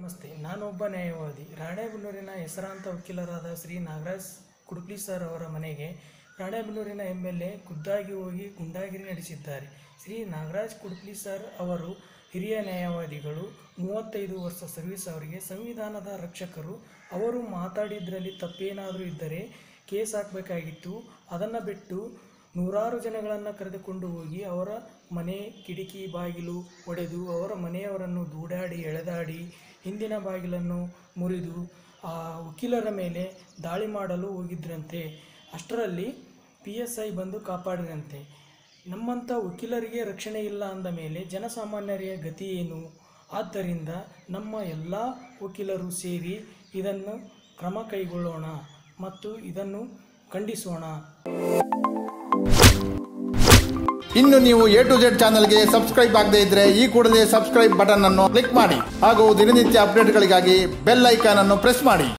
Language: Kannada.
ನಮಸ್ತೆ ನಾನೊಬ್ಬ ನ್ಯಾಯವಾದಿ ರಾಣೆಬೆನ್ನೂರಿನ ಹೆಸರಾಂತ ವಕೀಲರಾದ ಶ್ರೀ ನಾಗರಾಜ್ ಕುಡುಪ್ಲಿ ಸರ್ ಅವರ ಮನೆಗೆ ರಾಣೆಬೆನ್ನೂರಿನ ಎಮ್ ಎಲ್ ಎ ಖುದ್ದಾಗಿ ಹೋಗಿ ಗುಂಡಾಗಿರಿ ನಡೆಸಿದ್ದಾರೆ ಶ್ರೀ ನಾಗರಾಜ್ ಕುಡುಪ್ಲಿ ಸರ್ ಅವರು ಹಿರಿಯ ನ್ಯಾಯವಾದಿಗಳು ಮೂವತ್ತೈದು ವರ್ಷ ಸರ್ವಿಸ್ ಅವರಿಗೆ ಸಂವಿಧಾನದ ರಕ್ಷಕರು ಅವರು ಮಾತಾಡಿದ್ರಲ್ಲಿ ತಪ್ಪೇನಾದರೂ ಇದ್ದರೆ ಕೇಸ್ ಹಾಕಬೇಕಾಗಿತ್ತು ಅದನ್ನು ಬಿಟ್ಟು ನೂರಾರು ಜನಗಳನ್ನು ಕರೆದುಕೊಂಡು ಹೋಗಿ ಅವರ ಮನೆ ಕಿಟಕಿ ಬಾಗಿಲು ಒಡೆದು ಅವರ ಮನೆಯವರನ್ನು ದೂಡಾಡಿ ಎಳೆದಾಡಿ ಹಿಂದಿನ ಬಾಗಿಲನ್ನು ಮುರಿದು ಆ ವಕೀಲರ ಮೇಲೆ ದಾಳಿ ಮಾಡಲು ಹೋಗಿದ್ರಂತೆ ಅಷ್ಟರಲ್ಲಿ ಪಿ ಎಸ್ ಐ ಬಂದು ಕಾಪಾಡಿದಂತೆ ನಮ್ಮಂಥ ವಕೀಲರಿಗೆ ರಕ್ಷಣೆ ಇಲ್ಲ ಅಂದ ಮೇಲೆ ಜನಸಾಮಾನ್ಯರ ಗತಿ ಏನು ಆದ್ದರಿಂದ ನಮ್ಮ ಎಲ್ಲ ವಕೀಲರು ಸೇರಿ ಇದನ್ನು ಕ್ರಮ ಕೈಗೊಳ್ಳೋಣ ಮತ್ತು ಇದನ್ನು ಖಂಡಿಸೋಣ ಇನ್ನು ನೀವು ಎ ಟು ಜೆಡ್ ಚಾನಲ್ಗೆ ಸಬ್ಸ್ಕ್ರೈಬ್ ಆಗದೇ ಇದ್ರೆ ಈ ಕೂಡಲೇ ಸಬ್ಸ್ಕ್ರೈಬ್ ಬಟನ್ ಅನ್ನು ಕ್ಲಿಕ್ ಮಾಡಿ ಹಾಗೂ ದಿನನಿತ್ಯ ಅಪ್ಡೇಟ್ಗಳಿಗಾಗಿ ಬೆಲ್ ಐಕಾನ್ ಅನ್ನು ಪ್ರೆಸ್ ಮಾಡಿ